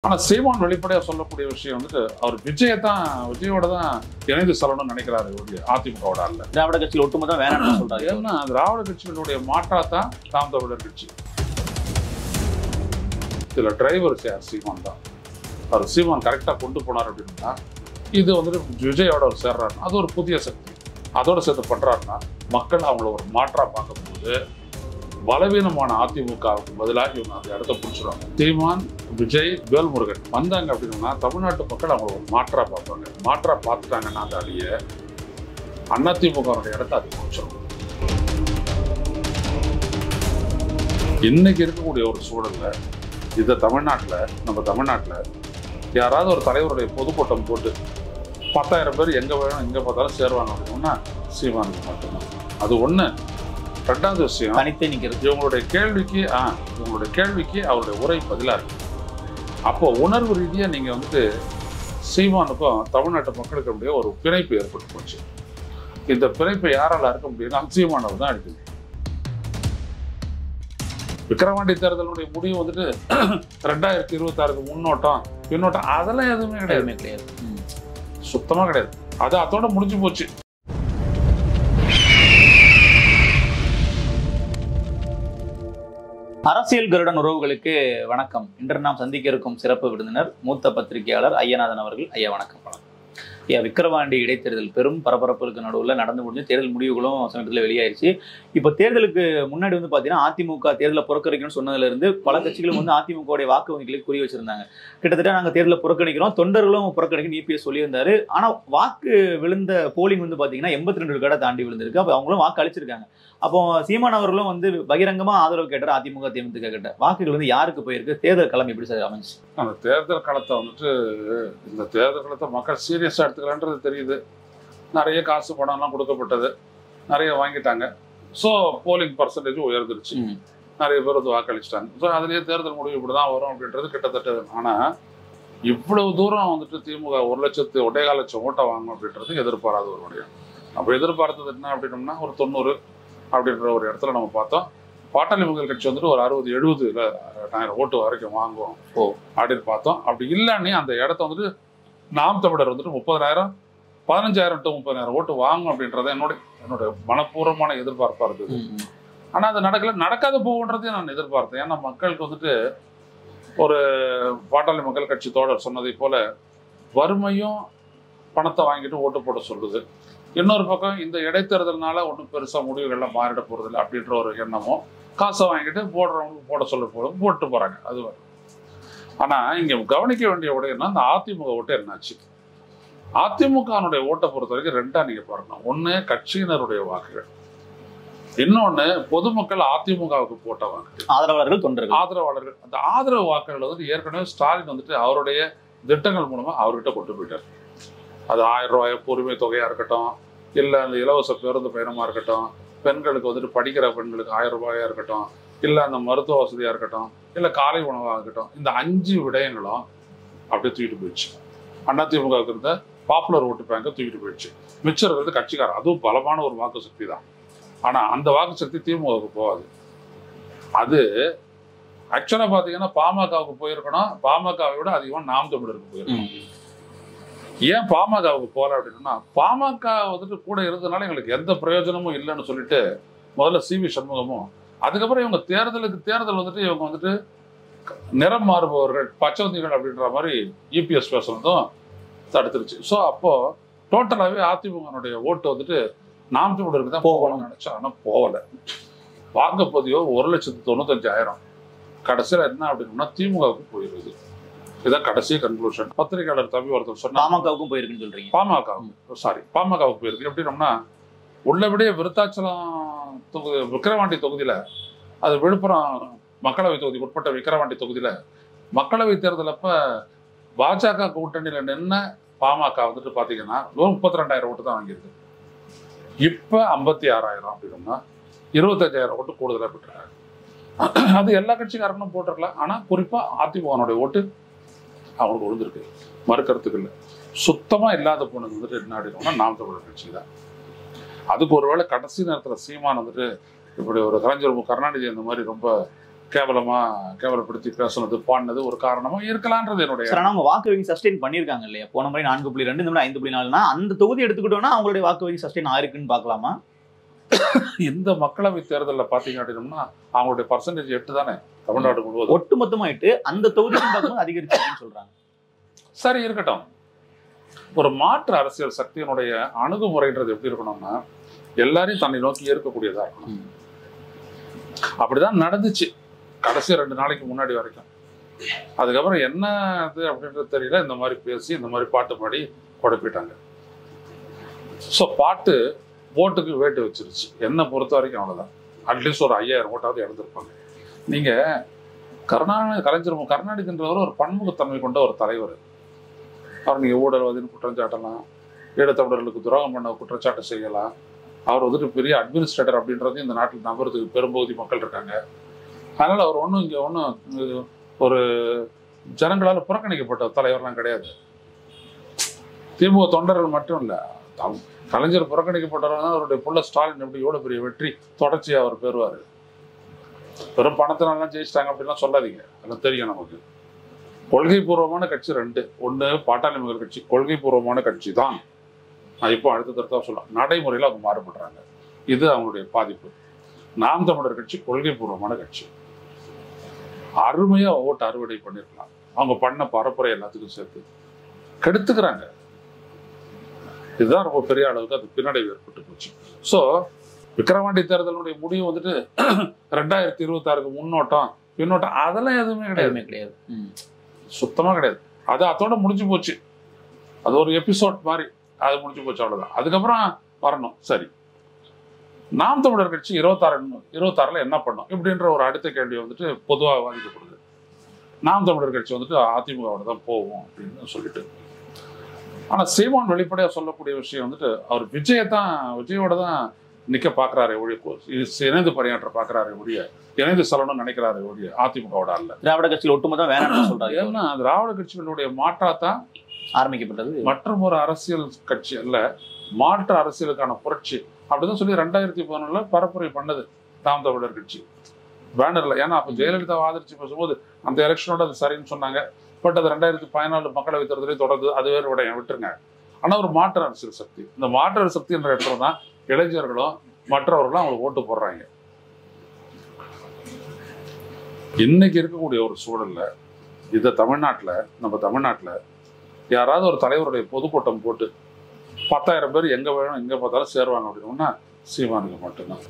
ஆனா சீமான் வெளிப்படையா சொல்லக்கூடிய விஷயம் வந்துட்டு அவர் விஜயை தான் விஜயோட தான் இணைந்து செல்லணும்னு நினைக்கிறாரு ஒழிய அதிமுகவோட அல்ல திராவிட கட்சியில் ஒட்டுமொத்தம் வேணாம்னு சொல்றாரு ஏன்னா திராவிட கட்சிகளுடைய மாற்றா தான் தாம் தமிழர் கட்சி இதுல டிரைவர் யார் சீமான் தான் அவர் சீமான் கரெக்டாக கொண்டு போனார் அப்படின்னா இது வந்துட்டு விஜயோட அவர் சேர்றாரு அது ஒரு புதிய சக்தி அதோட சேர்த்து பண்றாருன்னா மக்கள் அவங்கள ஒரு மாற்றா பார்க்கும்போது பலவீனமான அதிமுகவுக்கு பதிலாக இவங்க அந்த இடத்த பிடிச்சிருவாங்க சீமான் விஜய் வேல்முருகன் வந்தாங்க அப்படின்னா தமிழ்நாட்டு மக்கள் அவங்கள ஒரு மாற்றா பார்ப்பாங்க மாற்றா பார்த்துட்டாங்கன்னா அந்த அடியை அதிமுகவுடைய இடத்த அது பிடிச்சிரும் இன்னைக்கு இருக்கக்கூடிய ஒரு சூழல்ல இதை தமிழ்நாட்டில் நம்ம தமிழ்நாட்டில் யாராவது ஒரு தலைவருடைய பொதுக்கூட்டம் போட்டு பத்தாயிரம் பேர் எங்கே வேணும் எங்கே பார்த்தாலும் சேருவாங்க அப்படின்னா சீமானுக்கு மட்டும்தான் அது ஒன்று ரெண்டாவது விஷயம் தனித்தே நிக்கிறது இவங்களுடைய கேள்விக்கு ஆ இவங்களுடைய கேள்விக்கு அவருடைய உரை பதிலாக இருக்கு அப்போ உணர்வு ரீதியாக நீங்கள் வந்துட்டு சீமானுக்கும் தமிழ்நாட்டு மக்களுக்கு அப்படியே ஒரு பிணைப்பு ஏற்பட்டு போச்சு இந்த பிணைப்பை யாரால இருக்க முடியும்னா சீமானவர் தான் அடிக்க முடியும் விக்கிரவாண்டி தேர்தலுடைய முடிவு வந்துட்டு ரெண்டாயிரத்தி இருபத்தாறுக்கு முன்னோட்டம் பின்னோட்டம் அதெல்லாம் எதுவுமே கிடையாது எதுவுமே கிடையாது ம். சுத்தமா கிடையாது அது அதோட முடிஞ்சு போச்சு அரசியல் கருடன் உறவுகளுக்கு வணக்கம் இன்று நாம் சந்திக்க இருக்கும் சிறப்பு விருந்தினர் மூத்த பத்திரிகையாளர் ஐயநாதன் அவர்கள் ஐயா வணக்கம் ஐயா விக்கிரவாண்டி இடைத்தேர்தல் பெரும் பரபரப்புகளுக்கு நடுவில் நடந்து முடிஞ்சு தேர்தல் முடிவுகளும் சமீபத்தில் வெளியாயிருச்சு இப்போ தேர்தலுக்கு முன்னாடி வந்து பார்த்தீங்கன்னா அதிமுக தேர்தலை புறக்கணிக்கணும்னு சொன்னதுல இருந்து பல கட்சிகளும் வந்து அதிமுகவுடைய வாக்கு வங்கிகளை குறி வச்சிருந்தாங்க கிட்டத்தட்ட நாங்கள் தேர்தலை புறக்கணிக்கிறோம் தொண்டர்களும் புறக்கணிக்கணும் இபிஎஸ் சொல்லியிருந்தாரு ஆனால் வாக்கு விழுந்த போலிங் வந்து பார்த்தீங்கன்னா எண்பத்தி ரெண்டு விழுக்காட தாண்டி விழுந்திருக்கு அப்போ அவங்களும் வாக்கு அளிச்சிருக்காங்க அப்போ சீமான் அவர்களும் வந்து பகிரங்கமா ஆதரவு கேட்டார் அதிமுக தேமுதிக கிட்ட வாக்குகள் வந்து யாருக்கு போயிருக்கு தேர்தல் களம் எப்படி சார் அமைஞ்சு அந்த தேர்தல் களத்தை வந்துட்டு இந்த தேர்தல் களத்தை மக்கள் சீரியஸாக எடுத்துக்கலான்றது தெரியுது நிறைய காசு பணம்லாம் கொடுக்கப்பட்டது நிறைய வாங்கிட்டாங்க ஸோ போலிங் பர்சன்டேஜ் உயர்ந்துருச்சு ம். நிறைய பேர் வந்து வாக்களிச்சிட்டாங்க ஸோ அதுலேயே தேர்தல் முடிவு இப்படி தான் வரும் அப்படின்றது கிட்டத்தட்ட ஆனால் இவ்வளவு தூரம் வந்துட்டு திமுக ஒரு லட்சத்து ஒன்றே லட்சம் ஓட்டை வாங்கும் அப்படின்றது எதிர்பாராத ஒரு விடயம் அப்போ எதிர்பார்த்தது என்ன அப்படின்னம்னா ஒரு தொண்ணூறு அப்படின்ற ஒரு இடத்துல நம்ம பார்த்தோம் பாட்டாளி மக்கள் கட்சி வந்துட்டு ஒரு அறுபது எழுபது ஆயிரம் ஓட்டு வரைக்கும் வாங்குவோம் ஓ. அப்படின்னு பார்த்தோம் அப்படி இல்லைன்னு அந்த இடத்த வந்துட்டு நாம் தமிழர் வந்துட்டு முப்பதாயிரம் பதினஞ்சாயிரம் டு முப்பதாயிரம் ஓட்டு வாங்கும் அப்படின்றத என்னோட என்னோட மனப்பூர்வமான எதிர்பார்ப்பா இருந்தது ஆனா அது நடக்கல நடக்காத போகுன்றதையும் நான் எதிர்பார்த்தேன் ஏன்னா மக்களுக்கு வந்துட்டு ஒரு பாட்டாளி மக்கள் கட்சி தோழர் சொன்னதை போல வறுமையும் பணத்தை வாங்கிட்டு ஓட்டு போட சொல்லுது இன்னொரு பக்கம் இந்த இடைத்தேர்தல்னால ஒன்றும் பெருசா முடிவுகள்லாம் மாறிட போறதில்லை அப்படின்ற ஒரு எண்ணமும் காசை வாங்கிட்டு போடுறவங்களுக்கு போட சொல்ல போறது போட்டு போறாங்க அது வரும். ஆனா இங்க கவனிக்க வேண்டிய விடயம்னா இந்த அதிமுக ஓட்டு என்னாச்சு அதிமுகனுடைய ஓட்டை பொறுத்த வரைக்கும் ரெண்டா நீங்க பாருங்க ஒண்ணு கட்சியினருடைய வாக்குகள் இன்னொன்னு பொதுமக்கள் அதிமுகவுக்கு போட்ட வாக்கு ஆதரவாளர்கள் தொண்டர்கள் ஆதரவாளர்கள் அந்த ஆதரவு வாக்குகள் வந்துட்டு ஏற்கனவே ஸ்டாலின் வந்துட்டு அவருடைய திட்டங்கள் மூலமா அவர்கிட்ட கொண்டு போயிட்டார் அது ஆயிரம் ரூபாய் பொறுமை தொகையா இருக்கட்டும் இல்ல அந்த இலவச பேருந்து பயணமா இருக்கட்டும் பெண்களுக்கு வந்துட்டு படிக்கிற பெண்களுக்கு ஆயிரம் ரூபாயா இருக்கட்டும் இல்ல அந்த மருத்துவ வசதியா இருக்கட்டும் இல்ல காலை உணவா இருக்கட்டும் இந்த அஞ்சு விடயங்களும் அப்படியே தூக்கிட்டு போயிடுச்சு அதிமுகவுக்கு இருந்த பாப்புலர் ஓட்டு பேங்கை தூக்கிட்டு போயிடுச்சு மிச்சம் இருக்கிறது கட்சிக்காரர் அதுவும் பலமான ஒரு வாக்கு சக்தி தான் ஆனா அந்த வாக்கு சக்தி திமுகவுக்கு போகாது அது ஆக்சுவலா பாத்தீங்கன்னா பாமகவுக்கு போயிருக்கணும் பாமகவை விட அதிகமா நாம் தமிழருக்கு போயிருக்கணும் ம். ஏன் பாமகவுக்கு போகல அப்படின்னா பாமக வந்துட்டு கூட இருந்ததுனால எங்களுக்கு எந்த பிரயோஜனமும் இல்லைன்னு சொல்லிட்டு முதல்ல சி வி சண்முகமும் அதுக்கப்புறம் இவங்க தேர்தலுக்கு தேர்தல் வந்துட்டு இவங்க வந்துட்டு நிறம் மாறுபவர்கள் பச்சவந்திகள் அப்படின்ற மாதிரி இபிஎஸ் பேசுனதும் தடுத்துருச்சு ஸோ அப்போ டோட்டலாகவே அதிமுகனுடைய ஓட்டு வந்துட்டு நாம் தமிழருக்கு தான் போகணும்னு நினைச்சா ஆனால் போகல வாங்க பதிவோ ஒரு லட்சத்து தொண்ணூத்தஞ்சாயிரம் கடைசியில் என்ன அப்படின்னா திமுகவுக்கு போயிருது இதான் கடைசி கன்க்ளூஷன் பத்திரிகையாளர் தம்பி ஒருத்தர் சொன்னா பாமகவுக்கும் போயிருக்குன்னு சொல்றீங்க பாமகவுக்கு சாரி பாமகவுக்கு போயிருக்கு எப்படின்னம்னா உள்ளபடியே விருத்தாச்சலம் தொகுதி விக்கிரவாண்டி தொகுதியில அது விழுப்புரம் மக்களவை தொகுதிக்கு உட்பட்ட விக்கிரவாண்டி தொகுதியில மக்களவை தேர்தல் அப்ப பாஜக கூட்டணியில நின்ன பாமக வந்துட்டு பாத்தீங்கன்னா வெறும் முப்பத்தி ரெண்டாயிரம் ஓட்டு தான் வாங்கியிருக்கு இப்ப ஐம்பத்தி ஆறாயிரம் அப்படின்னா இருபத்தஞ்சாயிரம் ஓட்டு கூடுதலா பெற்றாங்க அது எல்லா கட்சிக்காரங்களும் போட்டிருக்கலாம் ஆனா குறிப்பா அதிமுகனுடைய ஓட்டு அவங்களுக்கு விழுந்திருக்கு மறுக்கறதுக்கு இல்லை சுத்தமா இல்லாத போனது வந்துட்டு என்ன அப்படின்னா நாம் தமிழர் கட்சி தான் அதுக்கு ஒருவேளை கடைசி நேரத்துல சீமான் வந்துட்டு இப்படி ஒரு கலைஞர் மு. கருணாநிதி அந்த மாதிரி ரொம்ப கேவலமா கேவலப்படுத்தி பேசுனது பாடினது ஒரு காரணமா இருக்கலான்றது என்னுடைய சார் ஆனா அவங்க வாக்கு வங்கி சஸ்டெயின் பண்ணிருக்காங்க இல்லையா போன முறை நான்கு புள்ளி ரெண்டு இந்த முறை ஐந்து புள்ளி நாலுனா அந்த தொகுதி எடுத்துக்கிட்டோம்னா அவங்களுடைய வாக்கு வங்கி சஸ்டெயின் ஆயிருக்குன்னு பார்க்கலாமா இந்த மக்களவை தேர்தலில் பார்த்தீங்க அப்படின்னம்னா அவங்களுடைய பர்சன்டேஜ் எட்டு தானே தமிழ்நாடு முழுவதும் ஒட்டு மொத்தமாயிட்டு அந்த தொகுதியும் பார்க்கும்போது அதிகரிச்சு அப்படின்னு சொல்றாங்க சரி இருக்கட்டும் ஒரு மாற்று அரசியல் சக்தியினுடைய அணுகுமுறைன்றது எப்படி இருக்கணும்னா எல்லாரையும் தன்னை நோக்கி ஈர்க்கக்கூடியதா இருக்கணும் ம். அப்படிதான் நடந்துச்சு கடைசி ரெண்டு நாளைக்கு முன்னாடி வரைக்கும் அதுக்கப்புறம் என்ன இது அப்படின்றது தெரியல இந்த மாதிரி பேசி இந்த மாதிரி பாட்டு பாடி குழப்பிட்டாங்க ஸோ பாட்டு ஓட்டுக்கு வேட்டு வச்சிருச்சு என்னை பொறுத்த வரைக்கும் அவ்வளோதான் அட்லீஸ்ட் ஒரு ஐயாயிரம் ஓட்டாவது இழந்திருப்பாங்க நீங்க கருணாநிதி கலைஞர் மு- கருணாநிதின்றவர் ஒரு பன்முகத்தன்மை கொண்ட ஒரு தலைவர் அவர் நீங்க ஊழல்வாதின்னு குற்றம் சாட்டலாம் ஈழத்தமிழர்களுக்கு துரோகம் பண்ண குற்றச்சாட்டு செய்யலாம் அவர் வந்துட்டு பெரிய அட்மினிஸ்ட்ரேட்டர் அப்படின்றது இந்த நாட்டில் நம்புறதுக்கு பெரும்பகுதி மக்கள் இருக்காங்க அதனால அவர் ஒன்றும் இங்கே ஒன்றும் ஒரு ஜனங்களால் புறக்கணிக்கப்பட்ட தலைவர்லாம் கிடையாது திமுக தொண்டர்கள் மட்டும் இல்லை கலைஞர் புறக்கணிக்கப்பட்டவர் தான் அவருடைய புள்ள ஸ்டாலின் எப்படி எவ்வளோ பெரிய வெற்றி தொடர்ச்சியாக அவர் பெறுவார் வெறும் பணத்தினாலாம் ஜெயிச்சிட்டாங்க அப்படிலாம் சொல்லாதீங்க அதெல்லாம் தெரியும் நமக்கு கொள்கை பூர்வமான கட்சி ரெண்டு ஒன்று பாட்டாளி மக்கள் கட்சி கொள்கை பூர்வமான கட்சி தான் நான் இப்போ அடுத்த தடவை சொல்லலாம் நடைமுறையில் அவங்க மாறுபடுறாங்க இது அவங்களுடைய பாதிப்பு நாம் தமிழர் கட்சி கொள்கை பூர்வமான கட்சி அருமையா ஓட்டு அறுவடை பண்ணிருக்கலாம் அவங்க பண்ண பரப்புரை எல்லாத்துக்கும் சேர்த்து கெடுத்துக்கிறாங்க இதுதான் ரொம்ப பெரிய அளவுக்கு அது பின்னடைவு ஏற்பட்டு போச்சு ஸோ விக்கிரவாண்டி தேர்தலுடைய முடிவு வந்துட்டு ரெண்டாயிரத்தி இருபத்தாறுக்கு முன்னோட்டம் பின்னோட்டம் அதெல்லாம் எதுவுமே கிடையாது எதுவுமே கிடையாது ம். சுத்தமா கிடையாது அது அதோட முடிஞ்சு போச்சு அது ஒரு எபிசோட் மாதிரி அது முடிஞ்சு போச்சு அவ்வளவுதான் அதுக்கப்புறம் வரணும் சரி நாம் தமிழர் கட்சி இருபத்தாறு இருபத்தாறுல என்ன பண்ணோம் இப்படின்ற ஒரு அடுத்த கேள்வி வந்துட்டு பொதுவாக வாதிக்கப்படுது நாம் தமிழர் கட்சி வந்துட்டு அதிமுகவோட தான் போவோம் அப்படின்னு சொல்லிட்டு ஆனா சீமான் வெளிப்படையா சொல்லக்கூடிய விஷயம் வந்துட்டு அவர் விஜயை தான் விஜயோட தான் நிக்க பாக்குறாரு ஒழிய இது இணைந்து பணியாற்ற பாக்குறாரு ஒழிய இணைந்து செல்லணும்னு நினைக்கிறாரு ஒழிய அதிமுகவோட அல்ல திராவிட கட்சியில் ஒட்டுமொத்தம் வேணாம்னு சொல்றாங்க ஏன்னா திராவிட கட்சிகளுடைய மாற்றாத்தான் ஆரம்பிக்கப்பட்டது மற்றும் ஒரு அரசியல் கட்சி அல்ல மாற்று அரசியலுக்கான புரட்சி அப்படிதான் சொல்லி ரெண்டாயிரத்தி பதினொன்றுல பரப்புரை பண்ணது தாம் தமிழர் கட்சி பேனர்ல ஏன்னா அப்ப ஜெயலலிதா ஆதரிச்சு பேசும்போது அந்த எலெக்ஷனோட அது சரின்னு சொன்னாங்க பட் அது ரெண்டாயிரத்தி பதினாலு மக்களவை தேர்தலையும் தொடர்ந்து அது வேறு விட விட்டுருங்க ஆனா ஒரு மாற்று அரசியல் சக்தி இந்த மாற்று அரசியல் சக்தி என்ற இடத்துல தான் இளைஞர்களும் மற்றவர்களும் அவங்களுக்கு ஓட்டு போடுறாங்க இன்னைக்கு இருக்கக்கூடிய ஒரு சூழல்ல இதை தமிழ்நாட்டுல நம்ம தமிழ்நாட்டுல யாராவது ஒரு தலைவருடைய பொதுக்கூட்டம் போட்டு பத்தாயிரம் பேர் எங்க வேணும் எங்க பார்த்தாலும் சேருவாங்க அப்படின்னா சீமானுக்கு மட்டும்தான்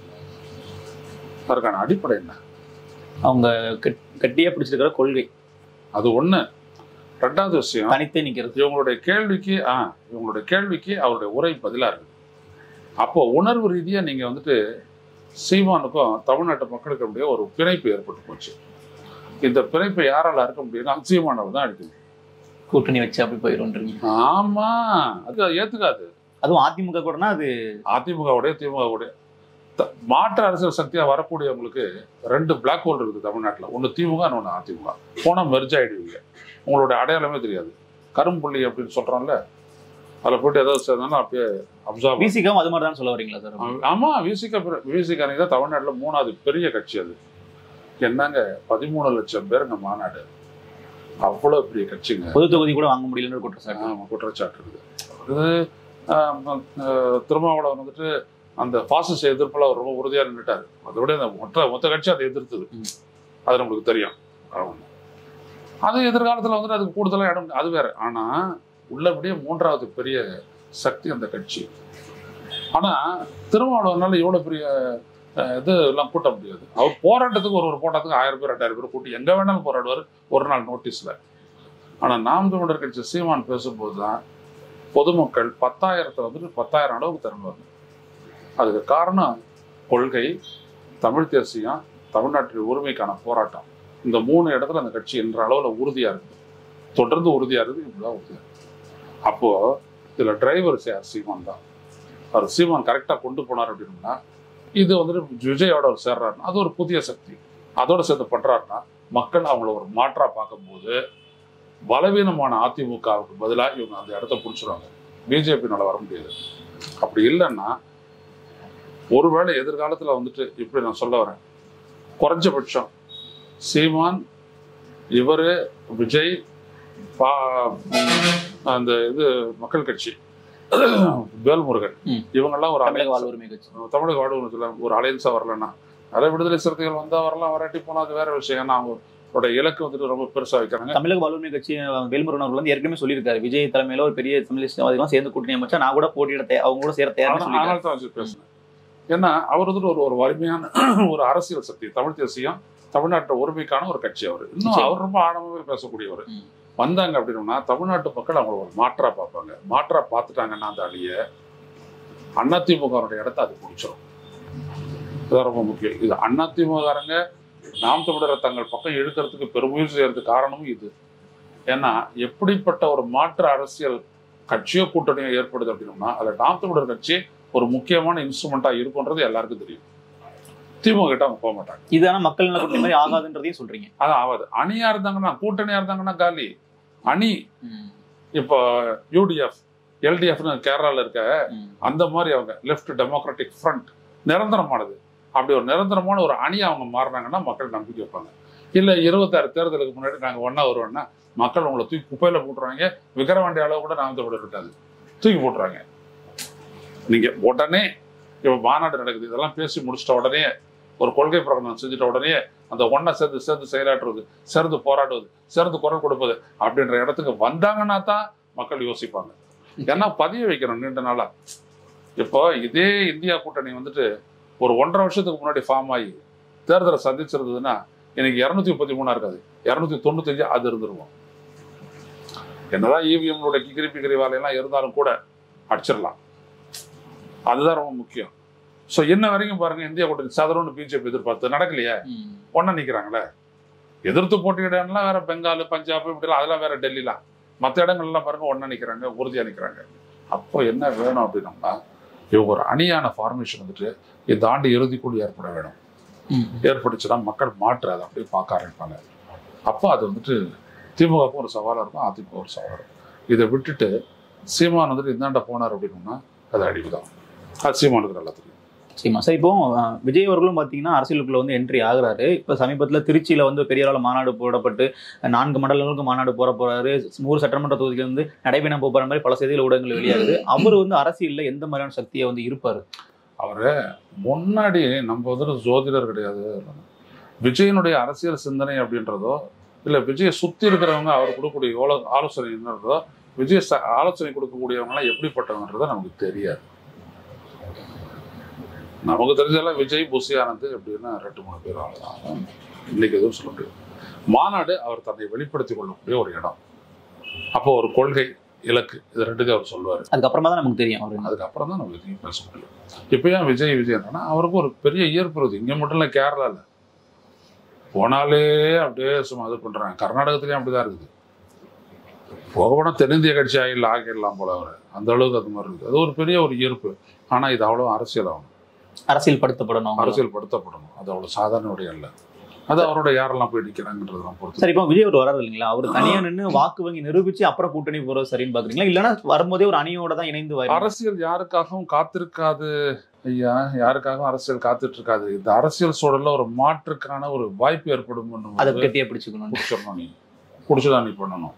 அதற்கான அடிப்படை என்ன அவங்க கட்- கட்டியா பிடிச்சிருக்கிற கொள்கை அது ஒண்ணு ரெண்டாவது விஷயம் தனித்தே நிக்கிறது இவங்களுடைய கேள்விக்கு ஆ இவங்களுடைய கேள்விக்கு அவருடைய உரை பதிலா இருக்கு அப்போ உணர்வு ரீதியா நீங்க வந்துட்டு சீமானுக்கும் தமிழ்நாட்டு மக்களுக்கு அப்படியே ஒரு பிணைப்பு ஏற்பட்டு போச்சு இந்த பிணைப்பை யாரால இருக்க முடியும்னா சீமானவை தான் அடிக்கணும் கூட்டணி வச்சு அப்படி போயிருன்றீங்க ஆமா அது ஏத்துக்காது அதுவும் அதிமுக கூடனா அது அதிமுகவுடைய திமுகவுடைய த- மாற்று அரசியல் சக்தியா வரக்கூடியவங்களுக்கு ரெண்டு பிளாக் ஹோல் இருக்குது தமிழ்நாட்டுல ஒண்ணு திமுக இன்னொன்று அதிமுக போனா மெர்ஜ் ஆயிடுவீங்க உங்களுடைய அடையாளமே தெரியாது கரும்புள்ளி அப்படின்னு சொல்றோம்ல அதுல போயிட்டு ஏதாவது சேர்ந்தாலும் அப்படியே அப்சர்வ் பிசிகாவும் அது மாதிரி தான் சொல்ல வரீங்களா சார் ஆமா விசிக விசிக தான் தமிழ்நாட்டுல மூணாவது பெரிய கட்சி அது என்னங்க பதிமூணு லட்சம் பேருங்க மாநாடு அவ்வளவு பெரிய கட்சிங்க பொது தொகுதி கூட வாங்க முடியலன்னு ஒரு குற்றச்சாட்டு ஆமா, குற்றச்சாட்டு இருக்குது அது ஆஹ், ஆஹ், திருமாவளவன் வந்துட்டு அந்த பாசிச எதிர்ப்புல அவர் ரொம்ப உறுதியா நின்றுட்டாரு அதோட அந்த மொத்த மொத்த கட்சி அதை எதிர்த்தது ம். அது நம்மளுக்கு தெரியும் ஆமா. அது எதிர்காலத்துல வந்துட்டு அதுக்கு கூடுதலா இடம் அது வேற ஆனா உள்ளபடியே மூன்றாவது பெரிய சக்தி அந்த கட்சி ஆனா திருமாவளவனால எவ்வளவு பெரிய அஹ், இது எல்லாம் கூட்ட முடியாது அவர் போராட்டத்துக்கு ஒரு ஒரு போராட்டத்துக்கு ஆயிரம் பேர் ரெண்டாயிரம் பேர் கூட்டி எங்க வேணாலும் போராடுவார் ஒரு நாள் நோட்டீஸ்ல ஆனா நாம் தமிழர் கட்சி சீமான் பேசும்போது தான் பொதுமக்கள் பத்தாயிரத்தை வந்துட்டு பத்தாயிரம் அளவுக்கு திறனுவாங்க அதுக்கு காரணம் கொள்கை தமிழ் தேசியம் தமிழ்நாட்டின் உரிமைக்கான போராட்டம் இந்த மூணு இடத்துல அந்த கட்சி என்ற அளவில் உறுதியா இருக்குது தொடர்ந்து உறுதியா இருக்குது இப்படிதான் உறுதியா இருக்கு அப்போ இதுல டிரைவர் சீமான் தான் அவர் சீமான் கரெக்டாக கொண்டு போனார் அப்படின்னா இது வந்துட்டு விஜயோட அவர் சேர்றாருன்னா அது ஒரு புதிய சக்தி அதோட சேர்த்து பண்றாருன்னா மக்கள் அவங்கள ஒரு மாற்றா பார்க்கும்போது பலவீனமான அதிமுகவுக்கு பதிலாக இவங்க அந்த இடத்த பிடிச்சிருவாங்க பிஜேபினால வர முடியாது அப்படி இல்லைன்னா ஒருவேளை எதிர்காலத்தில் வந்துட்டு இப்படி நான் சொல்ல வரேன் குறைஞ்சபட்சம் சீமான் இவரு விஜய் பா அந்த இது மக்கள் கட்சி வேல்முருகன் ம். இவங்கெல்லாம் ஒரு தமிழக alliance- வாழ்வுரிமை கட்சி தமிழக வாழ்வுல ஒரு அலையன்ஸா வரலன்னா அதை விடுதலை சிறுத்தைகள் வந்தா வரலாம் வராட்டி போனா அது வேற விஷயம் ஏன்னா அவங்களோட இலக்கு வந்துட்டு ரொம்ப பெருசா வைக்கிறாங்க தமிழக வாழ்வுரிமை கட்சி அஹ், வேல்முருகன் அவர்கள் வந்து ஏற்கனவே சொல்லியிருக்காரு விஜய் தலைமையில ஒரு பெரிய தமிழிஸ்ட்வாதிகளும் சேர்ந்து கூட்டணி அமைச்சா நான் கூட போட்டியிட தே- அவங்க கூட சேர தயார்னு ஆனா- சொல்லியிருக்காரு அதனால தான் வச்சு பேசுனேன் ஏன்னா அவர் வந்துட்டு ஒரு ஒரு வலிமையான ஒரு அரசியல் சக்தி தமிழ் தேசியம் தமிழ்நாட்டு உரிமைக்கான ஒரு கட்சி அவர் இன்னும் நிச்சயம். அவர் ரொம்ப ஆழமாவே பேசக்கூடியவர் ம். வந்தாங்க அப்படின்னா தமிழ்நாட்டு மக்கள் அவங்கள ஒரு மாற்றா பார்ப்பாங்க மாற்றா பார்த்துட்டாங்கன்னா அந்த அழிய அதிமுகவுடைய இடத்த அது பிடிச்சிரும் இதுதான் ரொம்ப முக்கியம் இது அதிமுககாரங்க நாம் தமிழரை தங்கள் பக்கம் இழுக்கிறதுக்கு பெருமுயற்சி செய்யறதுக்கு காரணமும் இது ஏன்னா எப்படிப்பட்ட ஒரு மாற்று அரசியல் கட்சியோ கூட்டணியோ ஏற்படுது அப்படின்னா அதுல நாம் தமிழர் கட்சி ஒரு முக்கியமான இன்ஸ்ட்ருமெண்டா இருக்குன்றது எல்லாருக்கும் தெரியும் திமுக கிட்ட அவங்க போக மாட்டாங்க இது ஆனா மக்கள் நல கூட்டணி மாதிரி ஆகாதுன்றதையும் சொல்றீங்க அதான் ஆகாது அணியா இருந்தாங்கன்னா கூட்டணியா இருந்தாங்கன்னா காலி அணி ம். இப்போ யூடிஎஃப் எல்டிஎஃப்னு கேரளால இருக்க ம். அந்த மாதிரி அவங்க லெஃப்ட் டெமோக்ராட்டிக் ஃப்ரண்ட் நிரந்தரமானது அப்படி ஒரு நிரந்தரமான ஒரு அணி அவங்க மாறினாங்கன்னா மக்கள் நம்பிக்கை வைப்பாங்க இல்ல இருபத்தாறு தேர்தலுக்கு முன்னாடி நாங்க ஒண்ணா வருவோம்னா மக்கள் உங்களை தூக்கி குப்பையில போட்டுருவாங்க விக்கிரவாண்டி அளவு கூட நாம் தமிழர் இருக்காது தூக்கி போட்டுருவாங்க நீங்க உடனே இப்ப மாநாடு நடக்குது இதெல்லாம் பேசி முடிச்சிட்ட உடனே ஒரு கொள்கை பிரகடனம் செஞ்சுட்ட உடனே அந்த ஒன்றை சேர்ந்து சேர்ந்து செயலாற்றுவது சேர்ந்து போராடுவது சேர்ந்து குரல் கொடுப்பது அப்படின்ற இடத்துக்கு வந்தாங்கன்னா தான் மக்கள் யோசிப்பாங்க ஏன்னா பதிய வைக்கிறோம் நீண்ட நாளா இப்போ இதே இந்தியா கூட்டணி வந்துட்டு ஒரு ஒன்றரை வருஷத்துக்கு முன்னாடி ஃபார்ம் ஆகி தேர்தலை சந்திச்சிருந்ததுன்னா இன்னைக்கு இரநூத்தி முப்பத்தி மூணா இருக்காது இரநூத்தி தொண்ணூத்தஞ்சு அது இருந்துருவோம் என்னதான் இவிஎம்னுடைய கிகிரி பிகிரி வேலையெல்லாம் இருந்தாலும் கூட அடிச்சிடலாம் அதுதான் ரொம்ப முக்கியம் ஸோ என்ன வரைக்கும் பாருங்க இந்தியா கூட்டணி சதரோன்னு பிஜேபி எதிர்பார்த்து நடக்கலையே ம். ஒன்னா நிக்கிறாங்களே எதிர்த்து போட்டியிடலாம் வேற பெங்கால் பஞ்சாப் இப்படிலாம் அதெல்லாம் வேற டெல்லிலாம் மற்ற இடங்கள்லாம் பாருங்க ஒன்னா நிக்கிறாங்க உறுதியா நிக்கிறாங்க அப்போ என்ன வேணும் அப்படின்னம்னா இவங்க ஒரு அணியான ஃபார்மேஷன் வந்துட்டு இந்த ஆண்டு இறுதிக்குள் ஏற்பட வேணும் ம். ஏற்பட்டுச்சுன்னா மக்கள் மாற்று அதை அப்படியே பார்க்க ஆரம்பிப்பாங்க அப்போ அது வந்துட்டு திமுகவுக்கும் ஒரு சவாலாக இருக்கும் அதிமுக ஒரு சவாலாக இருக்கும் இதை விட்டுட்டு சீமான் வந்துட்டு இந்தாண்ட போனார் அப்படின்னா அது அழிவுதான் அது சீமானுக்கு நல்லா தெரியும் சரிம்மா சார் இப்போ அஹ், விஜய் அவர்களும் பார்த்தீங்கன்னா அரசியலுக்குள்ள வந்து என்ட்ரி ஆகுறாரு இப்போ சமீபத்தில் திருச்சியில் வந்து பெரிய அளவில் மாநாடு போடப்பட்டு நான்கு மண்டலங்களுக்கு மாநாடு போற போறாரு நூறு சட்டமன்ற தொகுதியில இருந்து நடைபெணம் போகிற மாதிரி பல செய்திகள் ஊடகங்கள் வெளியாகுது அவர் வந்து அரசியலில் எந்த மாதிரியான சக்தியை வந்து இருப்பாரு அவரு முன்னாடி நம்ம வந்துட்டு ஜோதிடர் கிடையாது விஜயனுடைய அரசியல் சிந்தனை அப்படின்றதோ இல்லை விஜயை சுற்றி இருக்கிறவங்க அவர் கொடுக்கக்கூடிய எவ்வளோ ஆலோசனை என்னன்றதோ விஜய் ச- ஆலோசனை கொடுக்கக்கூடியவங்களாம் எப்படிப்பட்டவங்கன்றதோ நமக்கு தெரியாது நமக்கு தெரிஞ்செல்லாம் விஜய் புசி ஆனந்த் எப்படின்னா ரெண்டு மூணு பேர் ஆளுதான் இன்னைக்கு எதுவும் சொல்ல முடியாது மாநாடு அவர் தன்னை வெளிப்படுத்திக் கொள்ளக்கூடிய ஒரு இடம் அப்போ ஒரு கொள்கை இலக்கு இது ரெண்டுக்கு அவர் சொல்லுவார் அதுக்கப்புறமா தான் நமக்கு தெரியும் அவர் அதுக்கப்புறம் தான் நம்ம எதையும் பேச முடியும் இப்போ ஏன் விஜய் விஜய் என்னன்னா அவருக்கு ஒரு பெரிய ஈர்ப்பு இருக்குது இங்கே மட்டும் இல்லை கேரளாவில் போனாலே அப்படியே சும்மா இது பண்ணுறாங்க கர்நாடகத்துலேயும் அப்படிதான் இருக்குது போக போனால் தென்னிந்திய கட்சி ஆகிடல ஆகிடலாம் போல அவர் அந்த அளவுக்கு அது மாதிரி இருக்குது அது ஒரு பெரிய ஒரு ஈர்ப்பு ஆனால் இது அவ்வளோ அரசியல் ஆகும் அரசியல் படுத்தப்படணும் அரசியல் படுத்தப்படணும் அது அவ்வளோ சாதாரண உடைய அல்ல அது அவரோட யாரெல்லாம் போய் நிற்கிறாங்கன்றதெல்லாம் பொறுத்து சரி இப்போ விஜய் அவர் வராது இல்லைங்களா அவர் தனியா நின்று வாக்கு வங்கி நிரூபிச்சு அப்புறம் கூட்டணி போறது சரின்னு பாக்குறீங்களா இல்லைன்னா வரும்போதே ஒரு அணியோட தான் இணைந்து வர அரசியல் யாருக்காகவும் காத்திருக்காது ஐயா யாருக்காகவும் அரசியல் காத்துட்டு இருக்காது இந்த அரசியல் சூழல்ல ஒரு மாற்றுக்கான ஒரு வாய்ப்பு ஏற்படும் அதை கட்டியா பிடிச்சுக்கணும் பிடிச்சிடணும் நீ பிடிச்சதான் நீ பண்ணணும்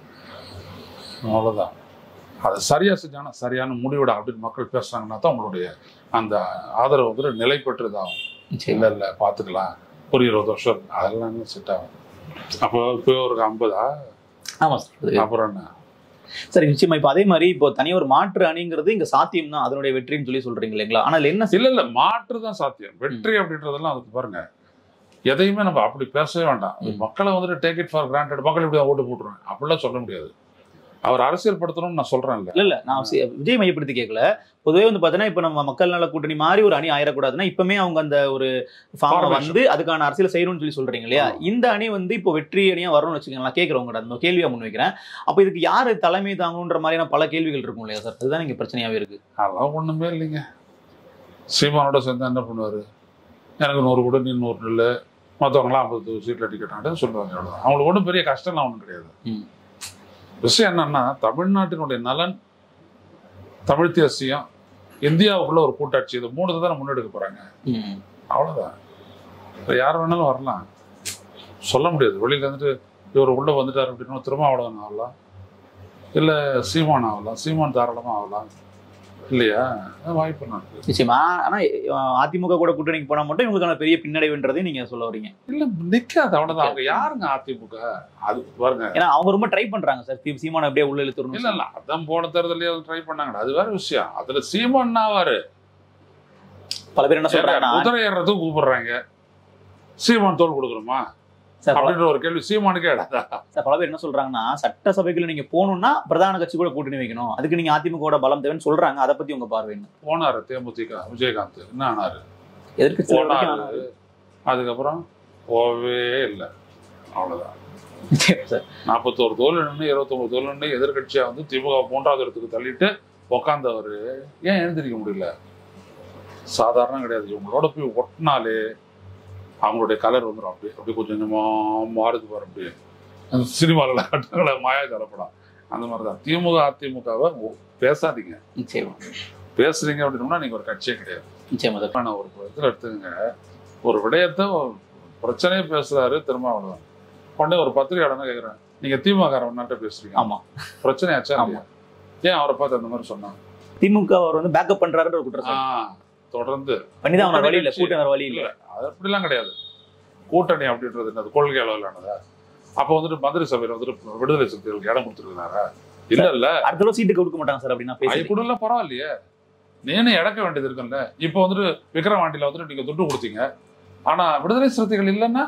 அவ்வளவுதான் அதை சரியா செஞ்சாங்கன்னா சரியான முடிவிட அப்படின்னு மக்கள் பேசுறாங்கன்னா தான் உங்களுடைய அந்த ஆதரவு வந்து நிலை பெற்றதாகும் இல்ல இல்ல பாத்துக்கலாம் ஒரு இருபது வருஷம் இருக்கு. அதெல்லாம் செட் ஆகும் அப்போ இப்போ ஒரு ஐம்பதா ஆமா சார் அப்புறம் என்ன சரி நிச்சயமா இப்போ அதே மாதிரி இப்போ தனியா ஒரு மாற்று அணிங்கிறது இங்க சாத்தியம் தான் அதனுடைய வெற்றின்னு சொல்லி சொல்றீங்க இல்லைங்களா ஆனா இதுல என்ன இல்ல இல்ல மாற்று தான் சாத்தியம் வெற்றி அப்படின்றதெல்லாம் அதுக்கு பாருங்க எதையுமே நம்ம அப்படி பேசவே வேண்டாம் ம். மக்களை வந்துட்டு டேக் இட் ஃபார் கிராண்டட் மக்கள் இப்படி தான் ஓட்டு போட்டுருவாங்க அப்படிலாம் சொல்ல முடியாது அவர் அரசியல் படுத்தணும்னு நான் சொல்றேன் இல்ல இல்ல இல்ல நான் சி- விஜய் மையப்படுத்தி கேட்கல பொதுவே வந்து பாத்தீங்கன்னா இப்ப நம்ம மக்கள் நல கூட்டணி மாதிரி ஒரு அணி ஆயிடக்கூடாதுன்னா இப்பவுமே அவங்க அந்த ஒரு ஃபார்ம் Formation. வந்து அதுக்கான அரசியல் செய்யணும்னு சொல்லி சொல்றீங்க இல்லையா ஆமா. இந்த அணி வந்து இப்போ வெற்றி அணியா வரும்னு வச்சுக்கோங்க நான் கேட்கறவங்க அந்த கேள்வியா முன் வைக்கிறேன் அப்ப இதுக்கு யாரு தலைமை தாங்கணுன்ற மாதிரியான பல கேள்விகள் இருக்கும் இல்லையா சார் அதுதான் இங்க பிரச்சனையாவே இருக்கு அதெல்லாம் ஒண்ணுமே இல்லைங்க சீமானோட சேர்ந்து என்ன பண்ணுவாரு எனக்கு நூறு கூட நீ நூறு நெல் மற்றவங்களாம் ஐம்பது சீட்டில் டிக்கெட் ஆட்டு சொல்லுவாங்க அவ்வளவுதான் அவங்களுக்கு ஒன்றும் பெரிய கஷ்டம்லாம் ஒன்றும் கிடையாது ம். விஷயம் என்னன்னா தமிழ்நாட்டினுடைய நலன் தமிழ் தேசியம் இந்தியாவுக்குள்ள ஒரு கூட்டாட்சி இது மூணு தான் முன்னெடுக்க போறாங்க ம். அவ்வளவுதான் இப்போ யார் வேணாலும் வரலாம் சொல்ல முடியாது வெளியில இருந்துட்டு இவர் உள்ள வந்துட்டார் அப்படின்னா திருமாவளவன் ஆகலாம் இல்ல சீமான் ஆகலாம் சீமான் தாராளமா ஆகலாம் இல்லையா அது வாய்ப்பு இருக்கு நிச்சயமா ஆனா அஹ், அதிமுக கூட கூட்டணிக்கு போனா மட்டும் இவங்களுக்கான பெரிய பின்னடைவுன்றதையும் நீங்க சொல்ல வரீங்க இல்ல நிக்காது அவ்வளவுதான் அவங்க யாருங்க அதிமுக அது பாருங்க ஏன்னா அவங்க ரொம்ப ட்ரை பண்றாங்க சார் தி- சீமானை அப்படியே உள்ள இழுத்துறணும் இல்ல இல்ல அதான் போன தேர்தலே ட்ரை பண்ணாங்க அது வேற விஷயம் அதுல சீமான் ஆவாரு பல பேர் என்ன சொல்றாங்கன்னா குதிரை ஏறுறதுக்கு கூப்பிடுறாங்க சீமான் தோல் கொடுக்குறோமா சார் பல- அப்படின்ற ஒரு கேள்வி சீமானுக்கே இடாதா சார் பல பேர் என்ன சொல்றாங்கன்னா சட்டசபைக்குள்ள நீங்க போகணும்னா பிரதான கட்சி கூட கூட்டணி வைக்கணும் அதுக்கு நீங்க அதிமுக பலம் தேவைன்னு சொல்றாங்க அதை பத்தி உங்க பார்வை என்ன போனாரு தேமுதிக விஜயகாந்த் என்ன ஆனாரு எதிர்க்கட்சி போனாரு அதுக்கப்புறம் போகவே இல்லை அவ்வளவுதான் சார் நாற்பத்தோரு தோல் நின்று இருபத்தொம்பது தோல் நின்று எதிர்கட்சியா வந்து திமுக மூன்றாவது இடத்துக்கு தள்ளிட்டு உக்காந்தவர் ஏன் எழுந்திருக்க முடியல சாதாரணம் கிடையாது இவங்களோட போய் ஒட்டினாலே அவங்களுடைய கலர் வந்துடும் அப்படியே அப்படியே கொஞ்சம் கொஞ்சமா மாறுது பாரு அப்படியே அந்த சினிமாவில் கட்டுங்கள மாயாஜால படம் அந்த மாதிரி தான் திமுக அதிமுகவை பேசாதீங்க நிச்சயமா பேசுறீங்க அப்படின்னா நீங்க ஒரு கட்சியே கிடையாது நிச்சயமா சார் ஆனா ஒரு இதில் எடுத்துக்கங்க ஒரு விடயத்தை ஒரு பிரச்சனையே பேசுறாரு திருமாவளவன் உடனே ஒரு பத்திரிகையாளர் கேட்குறேன் நீங்க திமுக காரவன்ட்ட பேசுறீங்க ஆமா பிரச்சனையாச்சா ஆமா. இல்லையா? ஏன் அவரை பார்த்து அந்த மாதிரி சொன்னாங்க திமுக அவர் வந்து பேக்கப் பண்றாருன்ற ஒரு குற்றம் ஆ, தொடர்ந்து பண்ணிதான் அவன வழி இல்ல கட்சி. கூட்டம் வேற வழி இல்ல இல்ல அது அப்படிலாம் கிடையாது கூட்டணி அப்படின்றது என்னது கொள்கை அளவிலானதா அப்போ வந்துட்டு மந்திரி சபையில வந்துட்டு விடுதலை சிறுத்தைகளுக்கு இடம் கொடுத்துருக்காரா இல்ல இல்ல அடுத்த தடவை சீட்டு கொடுக்க மாட்டாங்க சார் அப்படின்னா அது பேசி கூட இல்ல பரவாயில்லையே நீனும் இழக்க வேண்டியது இருக்குல்ல இப்போ வந்துட்டு விக்ரவாண்டியில வந்துட்டு நீங்க துட்டு கொடுத்தீங்க ஆனா விடுதலை சிறுத்தைகள் இல்லைன்னா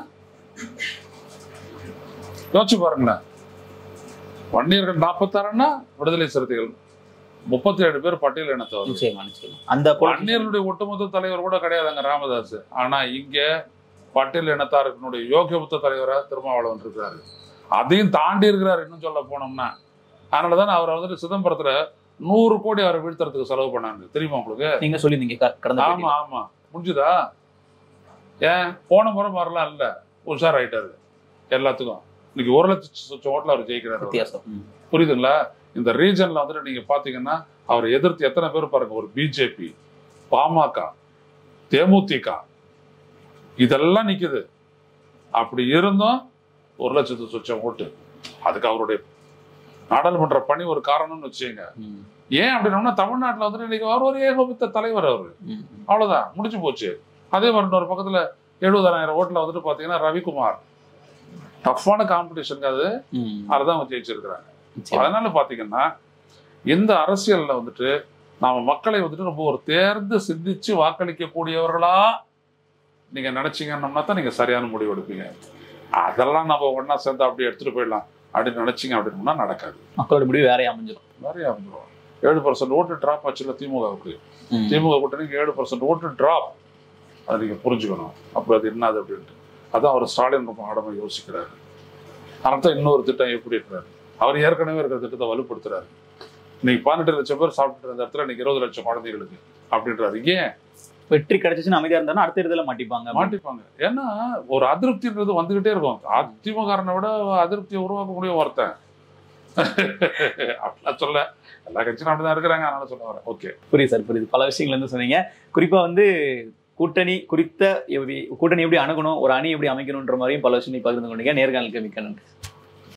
யோசிச்சு பாருங்களேன் வன்னியர்கள் நாற்பத்தாறுன்னா விடுதலை சிறுத்தைகள் முப்பத்தி ஏழு பேர் பட்டியல் இனத்தவர் நிச்சயமா நிச்சயமா அந்த politician- வன்னியர்களுடைய ஒட்டுமொத்த தலைவர் கூட கிடையாதுங்க ராமதாஸ் ஆனா இங்க பட்டியல் இனத்தாருக்கினுடைய யோகியபுத்த தலைவரா திருமாவளவன் இருக்கிறாரு அதையும் தாண்டி இருக்கிறாரு இன்னும் சொல்ல போனோம்னா அதனாலதான் அவர் வந்துட்டு சிதம்பரத்துல நூறு கோடி அவரை வீழ்த்துறதுக்கு செலவு பண்ணாங்க தெரியுமா உங்களுக்கு நீங்க சொல்லியிருந்தீங்க க- கடந்த ஆமா ஆமா முடிஞ்சுதா ஏன் போன முறை மாதிரிலாம் இல்ல உஷார் ஆயிட்டாரு எல்லாத்துக்கும் இன்னைக்கு ஒரு லட்சம் ஓட்டுல அவர் ஜெயிக்கிறாரு அவரு. வித்தியாசம் ம். புரியுதுங்களா இந்த ரீஜன்ல வந்துட்டு நீங்க பாத்தீங்கன்னா அவரை எதிர்த்து எத்தனை பேர் பாருங்க ஒரு பிஜேபி பாமக தேமுதிக இதெல்லாம் நிக்குது அப்படி இருந்தும் ஒரு லட்சத்து சொச்சம் ஓட்டு அதுக்கு அவருடைய நாடாளுமன்ற பணி ஒரு காரணம்னு வச்சுங்க ம். ஏன் அப்படின்னா தமிழ்நாட்டுல வந்துட்டு இன்னைக்கு அவர் ஒரு ஏகோபித்த தலைவர் அவரு ம். அவ்வளவுதான் முடிஞ்சு போச்சு அதே மாதிரி இன்னொரு பக்கத்துல எழுபதாயிரம் ஓட்டுல வந்துட்டு பாத்தீங்கன்னா ரவிக்குமார் டஃப்பான காம்படிஷனுக்கு அது ம். அதுதான் அவங்க ஜெயிச்சிருக்கிறாங்க நிச்சயமா. அதனால பாத்தீங்கன்னா இந்த அரசியல்ல வந்துட்டு நாம மக்களை வந்துட்டு ரொம்ப ஒரு தேர்ந்து சிந்திச்சு வாக்களிக்க கூடியவர்களா நீங்க நினைச்சீங்கன்னா தான் நீங்க சரியான முடிவு எடுப்பீங்க அதெல்லாம் நம்ம ஒண்ணா சேர்ந்து அப்படியே எடுத்துட்டு போயிடலாம் அப்படின்னு நினைச்சீங்க அப்படின்னா நடக்காது மக்களோட முடிவு வேறையா அமைஞ்சிடும் நிறைய வந்துடும் ஏழு பர்சன்ட் ஓட்டு டிராப் ஆச்சுல திமுகவுக்கு ம். திமுக கூட்டணிக்கு ஏழு பர்சன்ட் ஓட்டு டிராப் அதை நீங்க புரிஞ்சுக்கணும் அப்போ அது என்னது அப்படின்ட்டு அதான் அவர் ஸ்டாலின் ரொம்ப ஆடமா யோசிக்கிறாரு அதனால இன்னொரு திட்டம் எப்படி இருக்கிறாரு அவர் ஏற்கனவே இருக்கிற திட்டத்தை வலுப்படுத்துறாரு இன்னைக்கு பதினெட்டு லட்சம் பேர் சாப்பிட்டு இருந்த இடத்துல இன்னைக்கு இருபது லட்சம் குழந்தைகளுக்கு அப்படின்றாரு ஏன் வெற்றி கிடைச்சிச்சுன்னு அமைதியா இருந்தா அடுத்த தேர்தல மாட்டிப்பாங்க மாட்டிப்பாங்க ஏன்னா ஒரு அதிருப்தின்றது வந்துகிட்டே இருக்கும் அதிமுகரனை விட அதிருப்தியை உருவாக்கக்கூடிய ஒருத்தன் அப்படிலாம் சொல்ல எல்லா கட்சியும் அப்படிதான் இருக்கிறாங்க அதனால சொல்ல வரேன் ஓகே புரியுது சார் புரியுது பல விஷயங்கள் வந்து சொன்னீங்க குறிப்பா வந்து கூட்டணி குறித்த எப்படி கூட்டணி எப்படி அணுகணும் ஒரு அணி எப்படி அமைக்கணுன்ற மாதிரியும் பல விஷயம் பகிர்ந்து கொண்டீங்க நேர்காணலுக்கு மிக்க நன்றி